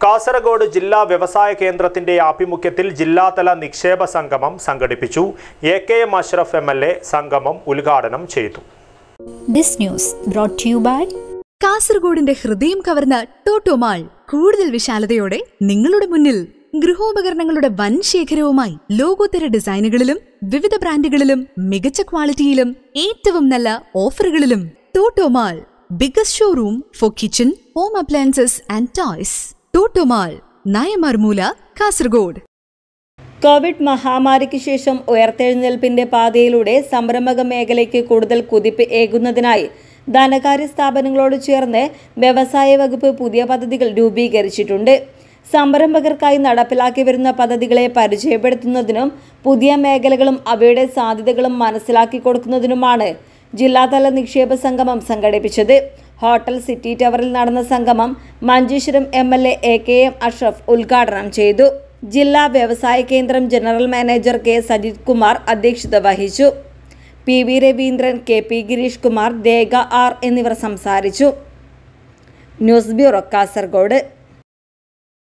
കാസർഗോഡ് ജില്ലാ വ്യവസായ കേന്ദ്രത്തിന്റെ ആഭിമുഖ്യത്തിൽ ജില്ലാതല നിക്ഷേപ സംഗമം സംഘടിപ്പിച്ചു A K M Ashraf M L A സംഗമം ഉദ്ഘാടനം ചെയ്തു This news brought to you by കാസർഗോഡിന്റെ ഹൃദയം കവർന്ന ടോട്ടോമാൾ കൂടുതൽ വിശാലതയോടെ നിങ്ങളുടെ മുന്നിൽ ഗൃഹോപകരണങ്ങളുടെ വൻ ശേഖരവുമായി ലോകോത്തര ഡിസൈനുകളിലും വിവിധ ബ്രാൻഡുകളിലും മികച്ച ക്വാളിറ്റിയിലും ഏറ്റവും നല്ല ഓഫറുകളിലും Totomall biggest showroom for kitchen home appliances and toys Totomall Nayamarmoola Kasaragod Covid മഹാമാരിക്ക് ശേഷം ഉയർത്തെഴുന്നേൽപ്പിന്റെ പാതയിലൂടെ സംരംഭക മേഖലയ്ക്ക് കൂടുതൽ കുതിപ്പ് ഏകുന്നതിനായി ധനകാര്യ സ്ഥാപനങ്ങളോട് ചേർന്ന് വ്യവസായ വകുപ്പ് പുതിയ പദ്ധതികൾ രൂപീകരിച്ചിട്ടുണ്ട് സംരംഭകർക്കായി നടപ്പിലാക്കി വരുന്ന പദ്ധതികളെ പരിചയപ്പെടുത്തുന്നതിനും പുതിയ മേഖലകളും അവയുടെ സാധ്യതകളും മനസ്സിലാക്കി കൊടുക്കുന്നതിനുമാണ് ജില്ലാതല നിക്ഷേപ സംഗമം സംഘടിപ്പിച്ചത് ഹോട്ടൽ സിറ്റി ടവറിൽ നടന്ന സംഗമം Manjeshwaram M L A A K M Ashraf ഉദ്ഘാടനം ചെയ്തു ജില്ലാ വ്യവസായ കേന്ദ്രം general manager K Sajith Kumar അധ്യക്ഷത വഹിച്ചു P V Raveendran K P Girish Kumar Rekha R എന്നിവർ സംസാരിച്ചു ന്യൂസ് ബ്യൂറോ കാസർഗോഡ്